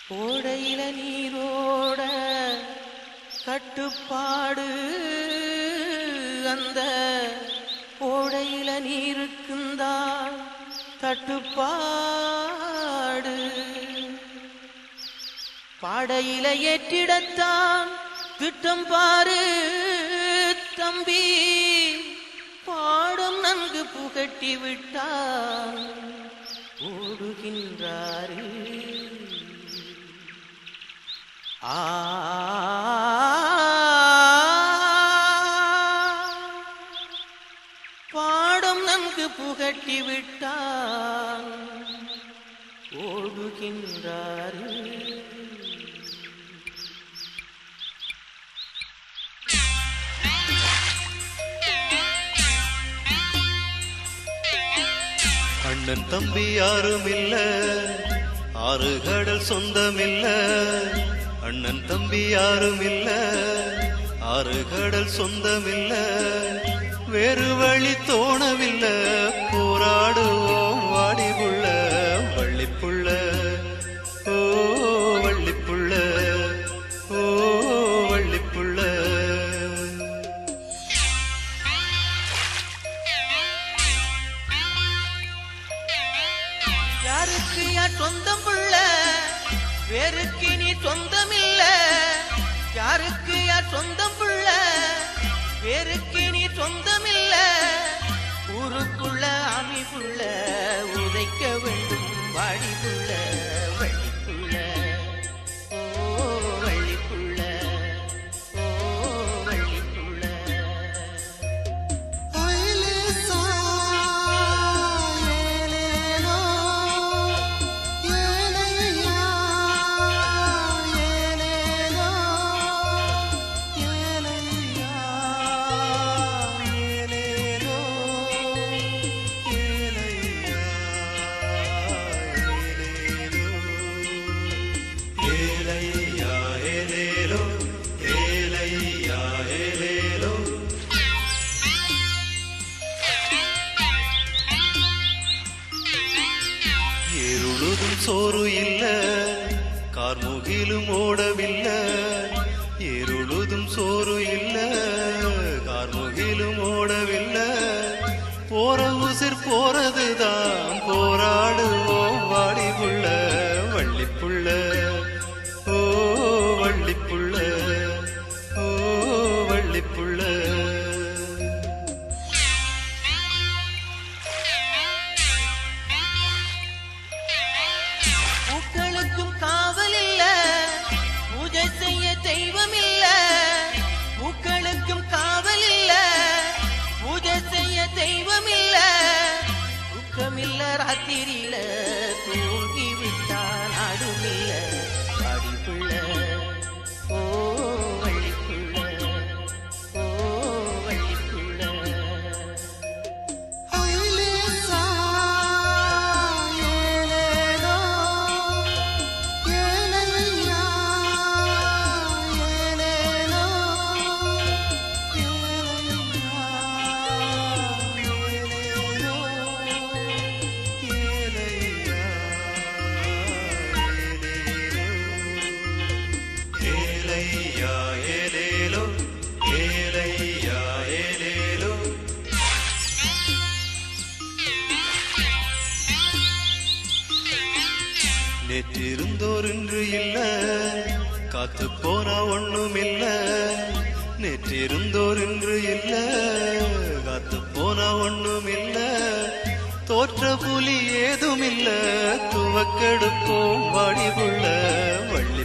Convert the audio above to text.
ஓடையில நீரோட கட்டுப்பாடு அந்த ஓடையில நீருக்குந்தா தட்டுப்பாடு பாடையில ஏற்றிடத்தான் திட்டம் பாரு தம்பி பாடம் நன்கு புகட்டி விட்டான் ஓடுகின்றாரு ஆ பாடம் நன்கு புகட்டி விட்டான் ஓடுகின்றாரு அண்ணன் தம்பி யாரும் இல்ல ஆறு கடல் சொந்தம் இல்ல அண்ணன் தம்பி யாரும் இல்ல ஆறு கடல் சொந்தம் இல்ல வேறு வழி தோணவில்லை போராடுவோம் வாடிபுள்ள வள்ளிப்புள்ள ஓ வள்ளிப்புள்ள ஓ வள்ளிப்புள்ள யாருக்கு யார் சொந்தம் புள்ள வேருக்கு நீ சொந்தம் இல்ல யாருக்கு யார் சொந்தம் புள்ள வேருக்கு நீ சொந்தம் இல்ல ஊருக்குள்ள ஆமி புள்ள உதைக்க வேண்டும் வாடி புள்ள வள்ளி புள்ள ஓ வள்ளி புள்ள ஓ வள்ளி புள்ள ஏலையா ஏலேலோ ஏலையா ஏலேலோ ஏருழுதும் சோறு இல்ல கார்முகிலும் ஓடவில்ல ஏருழுதும் சோறு இல்ல கார்முகிலும் ஓடவில்ல போற உசிர் போறதுதான் போராடுவோம் வாடிப்புள்ள வள்ளிப்புள்ள ஓ வள்ளிப்புள்ள ஓ வள்ளிப்புள்ள பூக்களுக்கும் காவல் இல்ல பூஜை செய்ய தெய்வம் இல்ல பூக்களுக்கும் காவல் இல்ல பூஜை செய்ய தெய்வம் இல்ல தூக்கமில்ல ராத்திரியில தூங்கி விட்டான் அடுமில்ல அடிப்புள்ள ஓ வள்ளிப்புள்ள ஓ வள்ளிப்புள்ள ஏலையா ஏலேலோ ஏலையா ஏலேலோ நேற்றிருந்தோர் இன்று இல்ல காத்து போனா ஒண்ணும் இல்ல நேற்றிருந்தோர் இன்று இல்ல காத்து போனா ஒண்ணும் இல்ல தோற்ற புலி ஏதும் இல்ல துவக்கெடுப்போம் வாடிபுள்ள வள்ளி